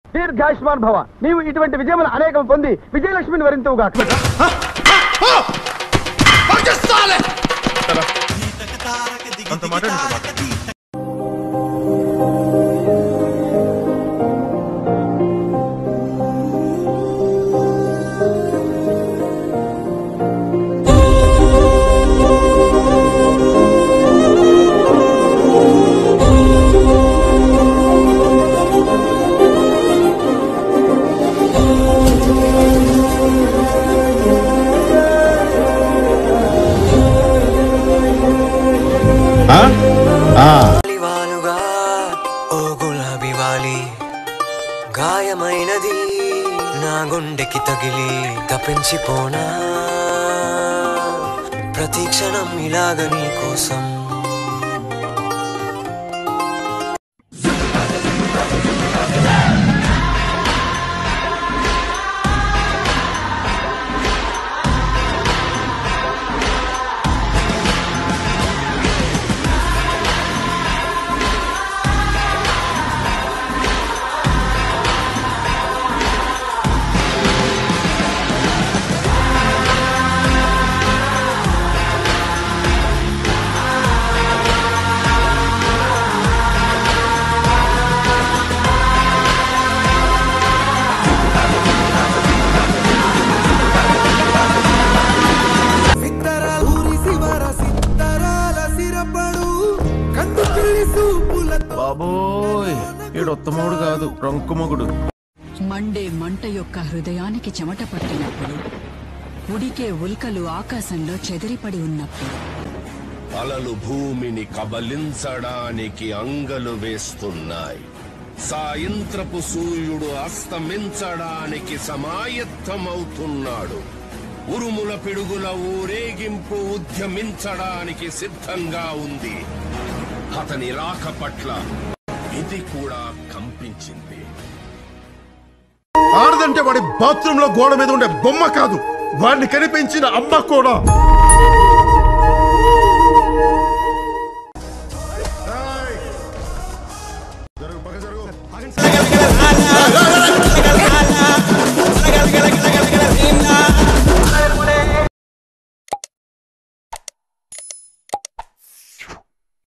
దీర్ఘాయుష్మాన్ భవ నీవు ఇటువంటి విజయములు అనేకం పొంది విజయలక్ష్మిని వరింతువుగా అంత మాట్లాడు వాలుగా ఓ గులాబీ వాలి గాయమైనది నా గుండెకి తగిలి తప్పించిపోనా ప్రతి క్షణం ఇలాగ నీ కోసం బాబోయ్ ఈడొత్తమోడు కాదు రంకుమొగుడు మండే మంట యొక్క హృదయానికి చెమట పట్టినప్పుడు ఉడికే ఉల్కలు ఆకాశంలో చెదిరిపడి ఉన్నప్పుడు అలలు భూమిని కబలించడానికి అంగలు వేస్తున్నాయి సాయంత్రపు సూర్యుడు అస్తమించడానికి సమాయత్తమవుతున్నాడు ఉరుముల పిడుగుల ఊరేగింపు ఉద్యమించడానికి సిద్ధంగా ఉంది అతని రాక పట్ల ఇది కూడా కంపించింది ఆడదంటే వాడి బాత్రూమ్ లో గోడ మీద ఉండే బొమ్మ కాదు వాడిని కనిపించిన అమ్మ కూడా ఏయ్! జరుగు, పక్క జరుగు.